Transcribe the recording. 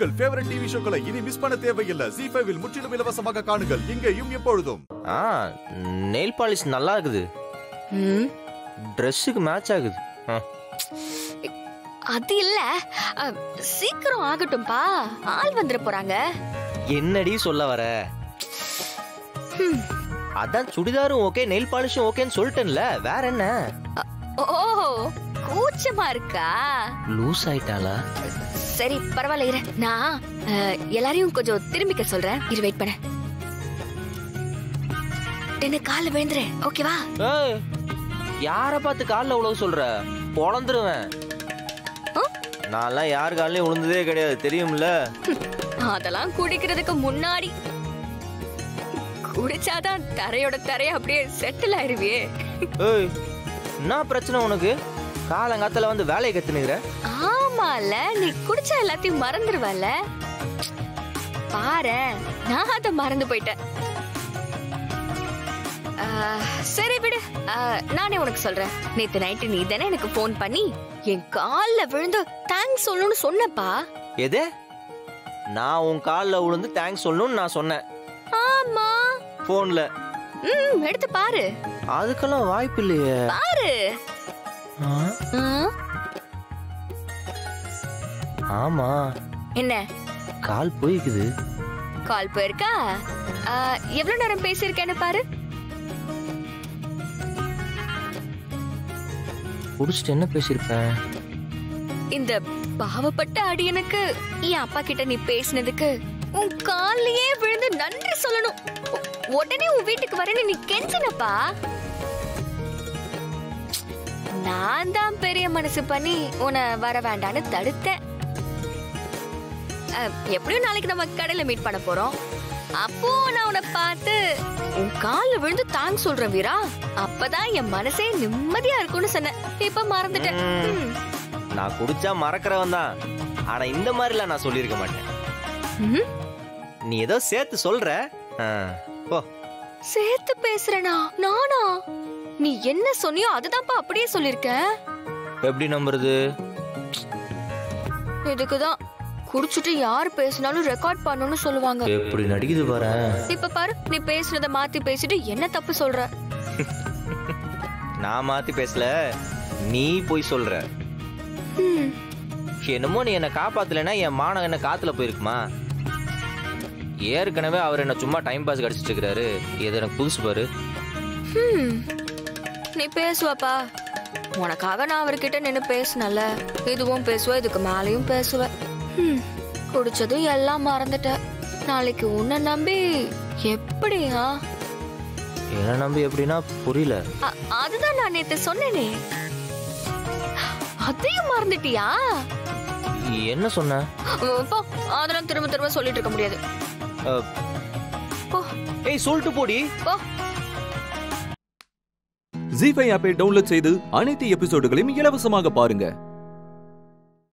உங்கள் favourite TV ஷோக்களை இனி miss பண்ண தேவையில்லை ஜி ஃபைவில் முற்றிலும் இலவசமாக காணுங்கள் இங்கேயும் எப்பொழுதும் ஆ நெயில் பாலிஷ் நல்லா இருக்குது ம் ட்ரெஸ்ஸுக்கு மேட்ச் ஆகுது ஆ, அது இல்ல அ, சீக்கிரம் ஆகட்டும்பா ஆள் வந்துட போறாங்க என்னடி சொல்ல வர ஹம். அதான் சுடிதாரும் ஓகே நெயில் பாலிஷும் ஓகேன்னு சொல்லிட்டேன்ல வேற என்ன ஓ கூச்சமா இருக்கா லூஸ் ஆயிட்டாளா சரி பரவாயில்ல இரு நான் அ, எல்லாரையும் கொஞ்சம் திரும்பிக்க சொல்றேன் இரு வெயிட் பண்ண என்ன கால விழுந்துரு ஓகேவா ஏய் யார பார்த்து காலில் உழவு சொல்ற பொழந்துருவேன் ஆ? நான்லாம் யார் காலையும் விழுந்ததே கிடையாது தெரியும்ல அதெல்லாம் குடிக்கிறதுக்கு முன்னாடி குடிச்சாதான் தரையோட தரைய அப்படியே செட்டில் ஆயிருவியே ஏய் என்ன பிரச்சனை உனக்கு காலங்காத்துல வந்து வேலையை கத்துனுங்கிற ஆமால நீ குடிச்சா எல்லாத்தையும் மறந்துடுவல பாரேன் நான் அதை மறந்து போயிட்டேன் ஆ, சரி விடு ஆ, நானே உனக்கு சொல்றேன் நேத்து நைட்டு நீ தானே எனக்கு ஃபோன் பண்ணி என் கால்ல விழுந்து தேங்க்ஸ் சொல்லணும்னு சொன்னப்பா எது நான் உன் காலில் விழுந்து தேங்க்ஸ் சொல்லணும்னு நான் சொன்னேன் ஆமா ஃபோன்ல ம் எடுத்து பாரு அதுக்கெல்லாம் வாய்ப்பு இல்லையே பாரு ஆ, ஆ, ஆமா என்ன கால் போய்க்குது கால் போயிருக்கா ஆ, எவ்வளவு நேரம் பேசியிருக்கேன்னு பாரு குடிச்சிட்டு என்ன பேசியிருப்பேன் இந்த பாவப்பட்ட அடியனுக்கு என் அப்பா கிட்ட நீ பேசினதுக்கு உன் கால்லயே விழுந்து நன்றி சொல்லணும் உ- உடனே உன் வீட்டுக்கு வரேன்னு நீ கெஞ்சினப்பா நான் தான் பெரிய மனசு பண்ணி உன்னை வர வேண்டான்னு தடுத்தேன் அஹ், எப்படியும் நாளைக்கு நம்ம கடையில மீட் பண்ண போறோம் அப்போ நான் உன்னை பார்த்து உன் கால்ல விழுந்து தாங்க சொல்றேன் வீரா அப்பதான் என் மனசே நிம்மதியா இருக்கும்னு சொன்னேன் இப்ப மறந்துட்டேன் ம். ம். நான் குடிச்சா மறக்கிறவன் தான் ஆனா இந்த மாதிரிலாம் நான் சொல்லியிருக்க மாட்டேன் ம். நீ ஏதோ சேர்த்து சொல்ற ஆ, போ சேர்த்து பேசுறனா நானா நீ என்ன சொன்னியோ அதுதான்ப்பா அப்படியே சொல்லிருக்க எப்படி நம்புறது இதுக்குதான் குடிச்சிட்டு யார் பேசினாலும் ரெக்கார்ட் பண்ணணும்னு சொல்லுவாங்க எப்படி நடிக்குது பாரு இப்ப பாரு நீ பேசுனத மாத்தி பேசிட்டு என்ன தப்பு சொல்ற நான் மாத்தி பேசல நீ போய் சொல்ற ம், என்னமோ நீ என்ன காப்பாத்தலைன்னா என் மானம் என்ன காத்துல போயிருக்குமா ஏற்கனவே அவர் என்ன சும்மா டைம் பாஸ் கடிச்சிட்டு இருக்கிறாரு இது எனக்கு புதுசு பாரு ம். நீ பேசுவாப்பா உனக்காக நான் அவர்கிட்ட நின்னு பேசினல இதுவும் பேசுவ இதுக்கு மேலயும் பேசுவ ம், குடிச்சதும் எல்லாம் மறந்துட்ட நாளைக்கு உன்னை நம்பி எப்படியா என்ன நம்பி எப்படின்னா புரியல அ- அதுதான் நான் நேத்து சொன்னேனே அதையும் மறந்துட்டியா என்ன சொன்ன அஹ் போ அதெல்லாம் திரும்ப திரும்ப சொல்லிட்டு இருக்க முடியாது அஹ், போ ஏய் சொல்லிட்டு போடி போ ஜி ஃபைவ் ஆப்பை டவுன்லோட் செய்து அனைத்து எபிசோடுகளையும் இலவசமாக பாருங்க